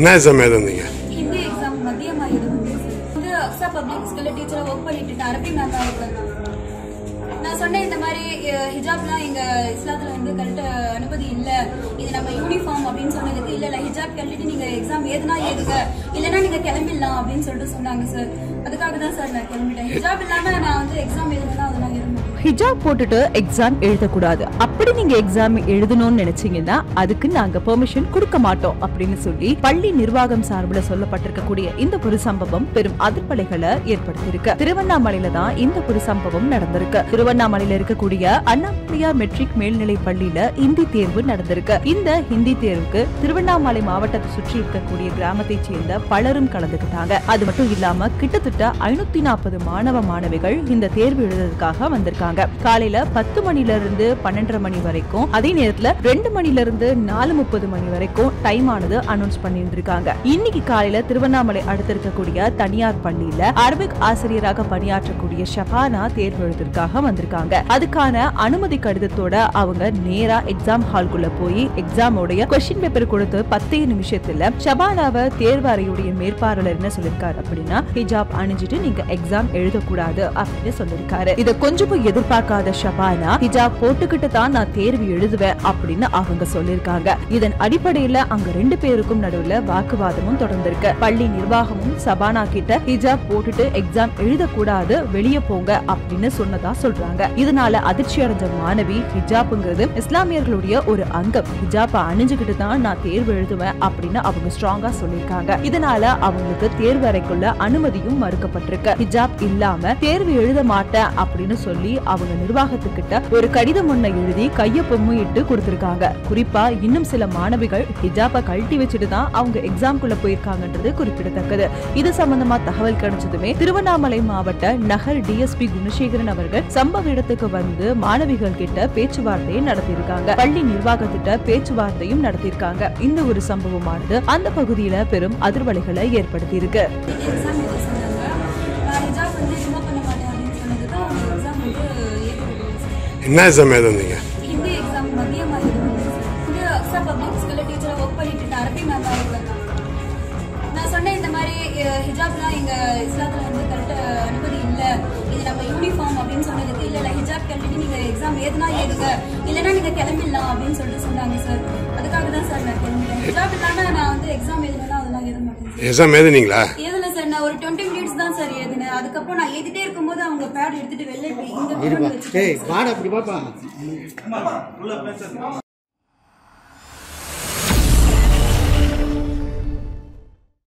என்ன எக்ஸாம் எழுதுனீங்க ஹிந்தி எக்ஸாம் மதியமா எழுதுனேன் சார் வந்து அக்ஸா பப்ளிக் ஸ்கூல்ல டீச்சரா ஒர்க் பண்ணிட்டு இருக்கேன் அரபி மேம் தான் இருக்கேன் நான். நான் சொன்னேன் இந்த மாதிரி அஹ், ஹிஜாப்லாம் எங்க இஸ்லாத்துல வந்து கரெக்ட் அனுமதி இல்ல இது நம்ம யூனிஃபார்ம் அப்படின்னு சொன்னதுக்கு இல்ல இல்ல ஹிஜாப் கழட்டிட்டு நீங்க எக்ஸாம் ஏதுனா ஏதுங்க இல்லனா நீங்க கிளம்பிடலாம் அப்படின்னு சொல்லிட்டு சொன்னாங்க சார் அதுக்காக தான் சார் நான் கிளம்பிட்டேன் ஹிஜாப் இல்லாம நான் வந்து எக்ஸாம் எழுதுனா அதெல்லாம் எழுத மாட்டேன் ஹிஜாப் போட்டுட்டு எக்ஸாம் எழுதக்கூடாது அப்படி நீங்க எக்ஸாம் எழுதணும்னு நினைச்சீங்கன்னா அதுக்கு நாங்க பெர்மிஷன் கொடுக்க மாட்டோம் அப்படின்னு சொல்லி பள்ளி நிர்வாகம் சார்பில் சொல்லப்பட்டிருக்கக்கூடிய இந்த ஒரு சம்பவம் பெரும் அதிர்வலைகளை ஏற்படுத்தியிருக்கு திருவண்ணாமலையில தான் இந்த ஒரு சம்பவம் நடந்திருக்கு திருவண்ணாமலையில இருக்கக்கூடிய அண்ணாமலையார் மெட்ரிக் மேல்நிலை பள்ளியில ஹிந்தி தேர்வு நடந்திருக்கு இந்த ஹிந்தி தேர்வுக்கு திருவண்ணாமலை மாவட்டத்தை சுற்றி இருக்கக்கூடிய கிராமத்தை சேர்ந்த பலரும் கலந்துக்கிட்டாங்க அது மட்டும் இல்லாம கிட்டத்தட்ட ஐநூத்தி நாற்பது மாணவ மாணவிகள் இந்த தேர்வு எழுதுறதுக்காக வந்திருக்காங்க காலையில பத்து மணில இருந்து பன்னெண்டரை மணி வரைக்கும் அதே நேரத்துல ரெண்டு மணில இருந்து நாலு முப்பது மணி வரைக்கும் டைம் ஆனது அனௌன்ஸ் பண்ணியிருந்திருக்காங்க இன்னைக்கு காலையில திருவண்ணாமலை அடுத்து இருக்கக்கூடிய தனியார் பள்ளியில அரபிக் ஆசிரியராக பணியாற்றக்கூடிய ஷபானா தேர்வு எழுதுறதுக்காக வந்திருக்காங்க அதுக்கான அனுமதி கடிதத்தோட அவங்க நேரா எக்ஸாம் ஹால்குள்ள போய் எக்ஸாமோடைய கொஸ்டின் பேப்பர் கொடுத்து பத்தே நிமிஷத்துல ஷபானாவை தேர்வு அறையுடைய மேற்பார்வையாளர் என்ன சொல்லிருக்காரு அப்படின்னா ஹிஜாப் அணிஞ்சிட்டு நீங்க எக்ஸாம் எழுதக்கூடாது அப்படின்னு சொல்லிருக்காரு இத கொஞ்சமும் எதிர்பார்க்காத ஷபானா ஹிஜாப் போட்டுக்கிட்டு தான் நான் தேர்வு எழுதுவேன் அப்படின்னு அவங்க சொல்லிருக்காங்க இதன் அடிப்படையில அங்க ரெண்டு பேருக்கும் நடுவுல வாக்குவாதமும் தொடர்ந்திருக்கு பள்ளி நிர்வாகமும் சபானா கிட்ட ஹிஜாப் போட்டுட்டு எக்ஸாம் எழுதக்கூடாது வெளியே போங்க அப்படின்னு சொன்னதா சொல்றாங்க இதனால அதிர்ச்சி அடைஞ்ச மாணவி ஹிஜாப்ங்கிறது இஸ்லாமியர்களுடைய ஒரு அங்கம் ஹிஜாப்ப அணிஞ்சுக்கிட்டு தான் நான் தேர்வு எழுதுவேன் அப்படின்னு அவங்க ஸ்ட்ராங்கா சொல்லியிருக்காங்க இதனால அவங்களுக்கு தேர்வு அறைக்குள்ள அனுமதியும் மறுக்கப்பட்டிருக்கு ஹிஜாப் இல்லாம தேர்வு எழுத மாட்டேன் அப்படின்னு சொல்லி அவங்க நிர்வாகத்துக்கிட்ட ஒரு கடிதம் ஒண்ண எழுதி கையொப்பமும் இட்டு கொடுத்திருக்காங்க குறிப்பா இன்னும் சில மாணவிகள் ஹிஜாப்ப கழட்டி வச்சுட்டு தான் அவங்க எக்ஸாம்குள்ள போயிருக்காங்கன்றது குறிப்பிடத்தக்கது இது சம்பந்தமா தகவல் கிடைச்சதுமே திருவண்ணாமலை மாவட்ட நகர் டிஎஸ்பி குணசேகரன் அவர்கள் சம்பவ இடத்துக்கு வந்து மாணவிகள் கிட்ட பேச்சுவார்த்தையை நடத்தியிருக்காங்க பள்ளி நிர்வாகத்திட்ட பேச்சுவார்த்தையும் நடத்தியிருக்காங்க இந்த ஒரு சம்பவமானது அந்த பகுதியில பெரும் அதிர்வலைகளை ஏற்படுத்தியிருக்கு எக்ஸாம் எழுத சொன்னாங்க நான் ஹிஜாப் வந்து ரிமூவ் பண்ண மாட்டேன் அப்படின்னு சொன்னதுக்கு அவங்க எக்ஸாம் வந்து ஏற்றுக்கிட்டாங்க சார் என்ன எக்ஸாம் எழுதுனீங்க ஹிந்தி எக்ஸாம் மதியமா எழுதுனேன் சார் வந்து அக்ஸா பப்ளிக் ஸ்கூல்ல டீச்சரா ஒர்க் பண்ணிட்டு இருக்கேன் அரபி மேம் தான் இருக்கேன் நான். நான் சொன்னேன் இந்த மாதிரி அஹ், ஹிஜாப்லாம் எங்க இஸ்லாத்துல வந்து கரெக்ட் அனுமதி இல்ல இது நம்ம யூனிஃபார்ம் அப்படின்னு சொன்னதுக்கு இல்ல இல்ல ஹிஜாப் கழட்டிட்டு நீங்க எக்ஸாம் ஏதுனா ஏதுங்க இல்லனா நீங்க கிளம்பிடலாம் அப்படின்னு சொல்லிட்டு சொன்னாங்க சார் அதுக்காக தான் சார் நான் கிளம்பிட்டேன் ஹிஜாப் இல்லாம நான் வந்து எக்ஸாம் எழுதுனா அதெல்லாம் எழுத மாட்டேன் சார் எக்ஸாம் எழுதுனீங்களா எழுதல சார் நான் ஒரு டுவெண்ட்டி மினிட்ஸ் தான் சார் எழுதினேன் அதுக்கப்புறம் நான் எழுதிட்டே இருக்கும்போது அவங்க பேட் எடுத்துட்டு வெளில போய் இங்க கொண்டு வந்து வச்சுட்டாங்க ஏய் வாடா அப்படி பாப்பா